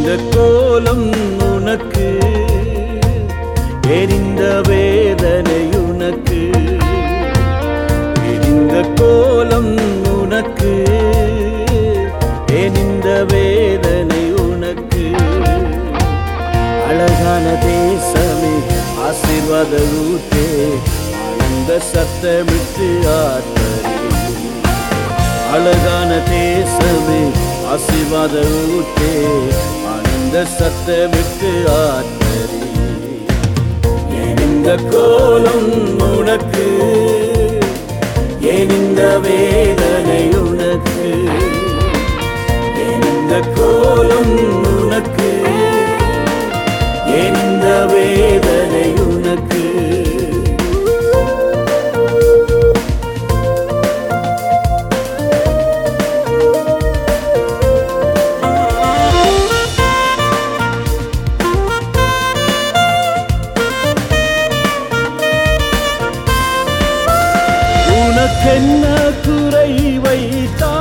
இந்த கோலம் உனக்கு எரிந்த வேதனை உனக்கு எரிந்த கோலம் உனக்கு எரிந்த வேதனை உனக்கு அழகான தேசமே ஆசீர்வாத ஊத்தே ஆனந்த சத்தமிட்டு ஆத்தரே அழகான தேசமே ஆசீர்வாத ஊத்தே ஆனந்த சத்தமிட்டு ஆத்தரே ஏன் இந்த கோலம் உனக்கு ஏன் இந்த வேதனை உனக்கு ஏன் இந்த கோலம் உனக்கு ஏன் இந்த வேதனை உனக்கு உனக்கென்ன குறை வைத்தார்